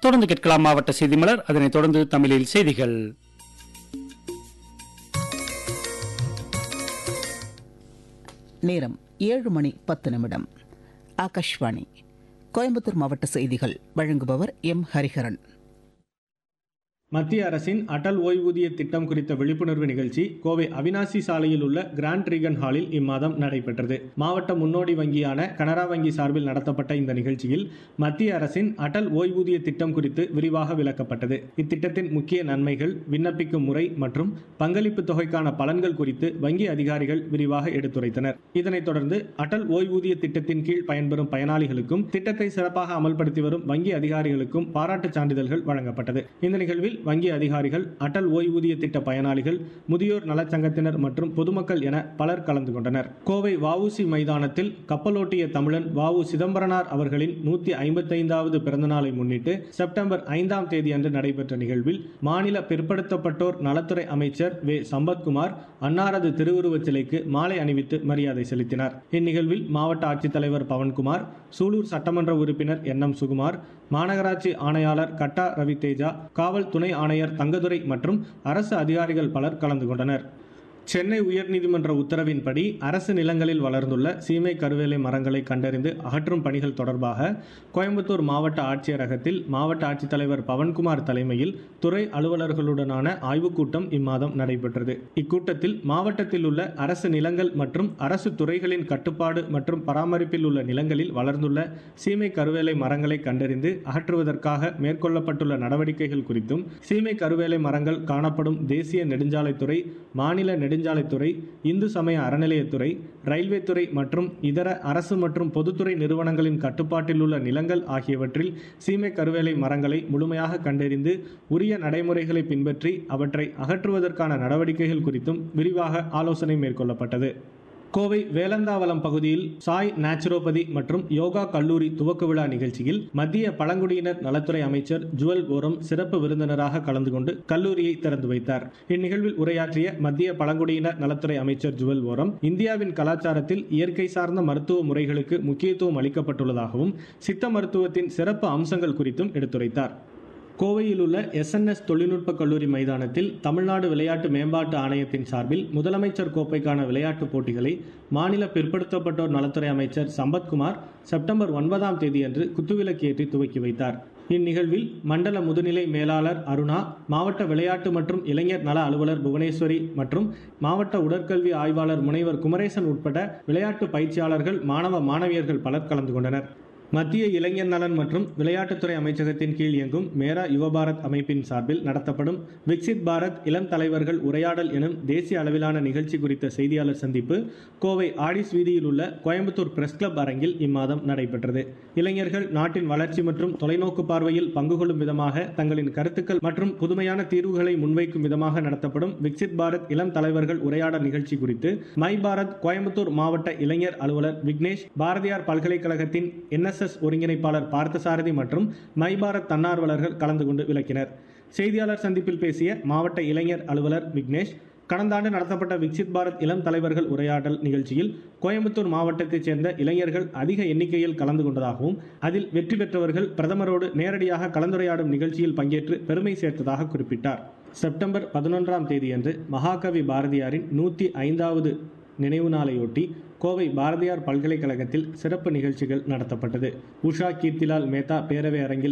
தொடர்ந்து கேட்கலாம் மாவட்ட செய்தி மலர் அதனைத் தொடர்ந்து தமிழில் செய்திகள் நேரம் ஏழு மணி பத்து நிமிடம் ஆகாஷ்வாணி கோயம்புத்தூர் மாவட்ட செய்திகள் வழங்குபவர் எம் ஹரிஹரன் மத்திய அரசின் அடல் ஓய்வூதிய திட்டம் குறித்த விழிப்புணர்வு நிகழ்ச்சி கோவை அவினாசி சாலையில் உள்ள கிராண்ட் ரீகன் ஹாலில் இம்மாதம் நடைபெற்றது மாவட்ட முன்னோடி வங்கியான கனரா வங்கி சார்பில் நடத்தப்பட்ட இந்த நிகழ்ச்சியில் மத்திய அரசின் அடல் ஓய்வூதிய திட்டம் குறித்து விரிவாக விளக்கப்பட்டது இத்திட்டத்தின் முக்கிய நன்மைகள் விண்ணப்பிக்கும் முறை மற்றும் பங்களிப்பு தொகைக்கான பலன்கள் குறித்து வங்கி அதிகாரிகள் விரிவாக எடுத்துரைத்தனர் இதனைத் தொடர்ந்து அடல் ஓய்வூதிய திட்டத்தின் கீழ் பயன்பெறும் பயனாளிகளுக்கும் திட்டத்தை சிறப்பாக அமல்படுத்தி வரும் வங்கி அதிகாரிகளுக்கும் பாராட்டுச் சான்றிதழ்கள் வழங்கப்பட்டது இந்த நிகழ்வில் வங்கி அதிகாரிகள் அடல் ஓய்வூதிய திட்ட பயனாளிகள் முதியோர் நலச்சங்கத்தினர் மற்றும் பொதுமக்கள் என பலர் கலந்து கொண்டனர் கோவை வஉசி மைதானத்தில் கப்பலோட்டிய தமிழன் வஉ சிதம்பரனார் அவர்களின் நூத்தி ஐம்பத்தைந்தாவது பிறந்தநாளை முன்னிட்டு செப்டம்பர் ஐந்தாம் தேதி அன்று நடைபெற்ற நிகழ்வில் மாநில பிற்படுத்தப்பட்டோர் நலத்துறை அமைச்சர் வே சம்பத்குமார் அன்னாரது திருவுருவச் சிலைக்கு மாலை அணிவித்து மரியாதை செலுத்தினார் இந்நிகழ்வில் மாவட்ட ஆட்சித்தலைவர் பவன்குமார் சூலூர் சட்டமன்ற உறுப்பினர் என் எம் சுகுமார் மாநகராட்சி ஆணையாளர் கட்டா ரவி தேஜா காவல் துணை ஆணையர் தங்கதுரை மற்றும் அரசு அதிகாரிகள் பலர் கலந்து கொண்டனர் சென்னை உயர்நீதிமன்ற உத்தரவின்படி அரசு நிலங்களில் வளர்ந்துள்ள சீமை கருவேலை மரங்களை கண்டறிந்து அகற்றும் பணிகள் தொடர்பாக கோயம்புத்தூர் மாவட்ட ஆட்சியரகத்தில் மாவட்ட ஆட்சித்தலைவர் பவன்குமார் தலைமையில் துறை அலுவலர்களுடனான ஆய்வுக் கூட்டம் இம்மாதம் நடைபெற்றது இக்கூட்டத்தில் மாவட்டத்தில் உள்ள அரசு நிலங்கள் மற்றும் அரசு துறைகளின் கட்டுப்பாடு மற்றும் பராமரிப்பில் உள்ள நிலங்களில் வளர்ந்துள்ள சீமை கருவேலை மரங்களை கண்டறிந்து அகற்றுவதற்காக மேற்கொள்ளப்பட்டுள்ள நடவடிக்கைகள் குறித்தும் சீமை கருவேலை மரங்கள் காணப்படும் தேசிய நெடுஞ்சாலைத்துறை மாநில நெடுஞ்சாலைத்துறை இந்து சமய அறநிலையத்துறை ரயில்வே துறை மற்றும் இதர அரசு மற்றும் பொதுத்துறை நிறுவனங்களின் கட்டுப்பாட்டில் உள்ள நிலங்கள் ஆகியவற்றில் சீமை கருவேலை மரங்களை முழுமையாக கண்டறிந்து உரிய நடைமுறைகளை பின்பற்றி அவற்றை அகற்றுவதற்கான நடவடிக்கைகள் குறித்தும் விரிவாக ஆலோசனை மேற்கொள்ளப்பட்டது கோவை வேலந்தாவளம் பகுதியில் சாய் நேச்சுரோபதி மற்றும் யோகா கல்லூரி துவக்க விழா நிகழ்ச்சியில் மத்திய பழங்குடியினர் நலத்துறை அமைச்சர் ஜுவல் ஓரம் சிறப்பு விருந்தினராக கலந்து கொண்டு கல்லூரியை திறந்து வைத்தார் இந்நிகழ்வில் உரையாற்றிய மத்திய பழங்குடியினர் நலத்துறை அமைச்சர் ஜுவல் ஓரம் இந்தியாவின் கலாச்சாரத்தில் இயற்கை சார்ந்த மருத்துவ முறைகளுக்கு முக்கியத்துவம் அளிக்கப்பட்டுள்ளதாகவும் சித்த மருத்துவத்தின் சிறப்பு அம்சங்கள் குறித்தும் எடுத்துரைத்தார் கோவையில் உள்ள எஸ்என்எஸ் தொழில்நுட்ப கல்லூரி மைதானத்தில் தமிழ்நாடு விளையாட்டு மேம்பாட்டு ஆணையத்தின் சார்பில் முதலமைச்சர் கோப்பைக்கான விளையாட்டுப் போட்டிகளை மாநில பிற்படுத்தப்பட்டோர் நலத்துறை அமைச்சர் சம்பத்குமார் செப்டம்பர் ஒன்பதாம் தேதியன்று குத்துவிளக்கேற்றி துவக்கி வைத்தார் இந்நிகழ்வில் மண்டல முதுநிலை மேலாளர் அருணா மாவட்ட விளையாட்டு மற்றும் இளைஞர் நல அலுவலர் புவனேஸ்வரி மற்றும் மாவட்ட உடற்கல்வி ஆய்வாளர் முனைவர் குமரேசன் உட்பட விளையாட்டு பயிற்சியாளர்கள் மாணவ மாணவியர்கள் பலர் கலந்து கொண்டனர் மத்திய இளைஞர் நலன் மற்றும் விளையாட்டுத்துறை அமைச்சகத்தின் கீழ் இயங்கும் மேரா யுவபாரத் அமைப்பின் சார்பில் நடத்தப்படும் விக்சித் பாரத் இளம் தலைவர்கள் உரையாடல் எனும் தேசிய அளவிலான நிகழ்ச்சி குறித்த செய்தியாளர் சந்திப்பு கோவை ஆடிஸ் வீதியில் உள்ள கோயம்புத்தூர் பிரஸ் கிளப் அரங்கில் இம்மாதம் நடைபெற்றது இளைஞர்கள் நாட்டின் வளர்ச்சி மற்றும் தொலைநோக்கு பார்வையில் பங்கு கொள்ளும் விதமாக தங்களின் கருத்துக்கள் மற்றும் புதுமையான தீர்வுகளை முன்வைக்கும் விதமாக நடத்தப்படும் விக்சித் பாரத் இளம் தலைவர்கள் உரையாடல் நிகழ்ச்சி குறித்து மை பாரத் கோயம்புத்தூர் மாவட்ட இளைஞர் அலுவலர் விக்னேஷ் பாரதியார் பல்கலைக்கழகத்தின் என்எஸ் என்எஸ்எஸ் ஒருங்கிணைப்பாளர் பார்த்தசாரதி மற்றும் மை பாரத் தன்னார்வலர்கள் கலந்து கொண்டு விளக்கினர் செய்தியாளர் சந்திப்பில் பேசிய மாவட்ட இளைஞர் அலுவலர் விக்னேஷ் கடந்த ஆண்டு நடத்தப்பட்ட விக்சித் பாரத் இளம் தலைவர்கள் உரையாடல் நிகழ்ச்சியில் கோயம்புத்தூர் மாவட்டத்தைச் சேர்ந்த இளைஞர்கள் அதிக எண்ணிக்கையில் கலந்து கொண்டதாகவும் அதில் வெற்றி பெற்றவர்கள் பிரதமரோடு நேரடியாக கலந்துரையாடும் நிகழ்ச்சியில் பங்கேற்று பெருமை சேர்த்ததாக குறிப்பிட்டார் செப்டம்பர் பதினொன்றாம் தேதியன்று மகாகவி பாரதியாரின் நூற்றி ஐந்தாவது நினைவு நாளையொட்டி கோவை பாரதியார் பல்கலைக்கழகத்தில் சிறப்பு நிகழ்ச்சிகள் நடத்தப்பட்டது உஷா கீர்த்திலால் மேத்தா பேரவை அரங்கில்